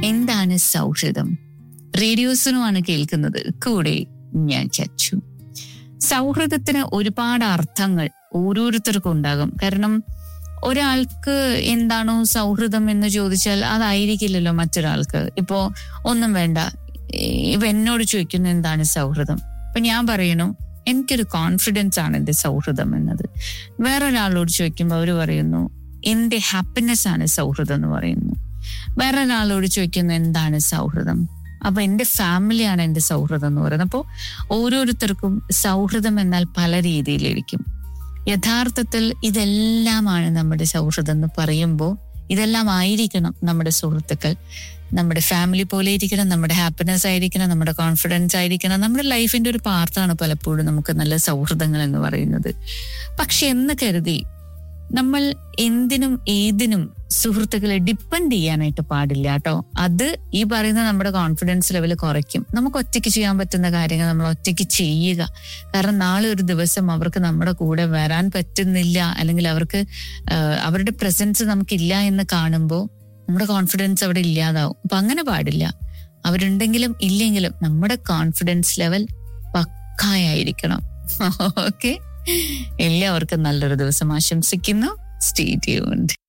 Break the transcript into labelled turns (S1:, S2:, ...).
S1: എന്താണ് സൗഹൃദം റേഡിയോസിനുമാണ് കേൾക്കുന്നത് കൂടെ ഞാൻ ചച്ചു സൗഹൃദത്തിന് ഒരുപാട് അർത്ഥങ്ങൾ ഓരോരുത്തർക്കും ഉണ്ടാകും കാരണം ഒരാൾക്ക് എന്താണോ സൗഹൃദം എന്ന് ചോദിച്ചാൽ അതായിരിക്കില്ലല്ലോ മറ്റൊരാൾക്ക് ഇപ്പോ ഒന്നും വേണ്ട ഇവ എന്നോട് ചോദിക്കുന്നു എന്താണ് സൗഹൃദം അപ്പൊ ഞാൻ പറയണു എനിക്കൊരു കോൺഫിഡൻസ് ആണ് എന്റെ സൗഹൃദം എന്നത് വേറൊരാളോട് ചോദിക്കുമ്പോൾ അവർ പറയുന്നു എന്റെ ഹാപ്പിനെസ് ആണ് സൗഹൃദം എന്ന് പറയുന്നു വേറൊരാളോട് ചോദിക്കുന്നു എന്താണ് സൗഹൃദം അപ്പൊ എന്റെ ഫാമിലിയാണ് എന്റെ സൗഹൃദം എന്ന് പറയുന്നത് അപ്പോൾ ഓരോരുത്തർക്കും സൗഹൃദം എന്നാൽ പല രീതിയിലിരിക്കും യഥാർത്ഥത്തിൽ ഇതെല്ലാമാണ് നമ്മുടെ സൗഹൃദം എന്ന് പറയുമ്പോൾ ഇതെല്ലാം ആയിരിക്കണം നമ്മുടെ സുഹൃത്തുക്കൾ നമ്മുടെ ഫാമിലി പോലെ ഇരിക്കണം നമ്മുടെ ഹാപ്പിനെസ് ആയിരിക്കണം നമ്മുടെ കോൺഫിഡൻസ് ആയിരിക്കണം നമ്മുടെ ലൈഫിന്റെ ഒരു പാർട്ടാണ് പലപ്പോഴും നമുക്ക് നല്ല സൗഹൃദങ്ങൾ എന്ന് പറയുന്നത് പക്ഷെ എന്ന് കരുതി നമ്മൾ എന്തിനും ഏതിനും സുഹൃത്തുക്കളെ ഡിപ്പെൻഡ് ചെയ്യാനായിട്ട് പാടില്ല കേട്ടോ അത് ഈ പറയുന്ന നമ്മുടെ കോൺഫിഡൻസ് ലെവൽ കുറയ്ക്കും നമുക്ക് ഒറ്റയ്ക്ക് ചെയ്യാൻ പറ്റുന്ന കാര്യങ്ങൾ നമ്മൾ ഒറ്റയ്ക്ക് ചെയ്യുക കാരണം നാളെ ഒരു ദിവസം അവർക്ക് നമ്മുടെ കൂടെ വരാൻ പറ്റുന്നില്ല അല്ലെങ്കിൽ അവർക്ക് ആഹ് അവരുടെ പ്രസൻസ് നമുക്കില്ല എന്ന് കാണുമ്പോൾ നമ്മുടെ കോൺഫിഡൻസ് അവിടെ ഇല്ലാതാവും അപ്പൊ അങ്ങനെ പാടില്ല അവരുണ്ടെങ്കിലും ഇല്ലെങ്കിലും നമ്മുടെ കോൺഫിഡൻസ് ലെവൽ പക്കായായിരിക്കണം ഓക്കെ എല്ലാവർക്കും നല്ലൊരു ദിവസം ആശംസിക്കുന്നു സ്റ്റേ ട്യൂൺഡ്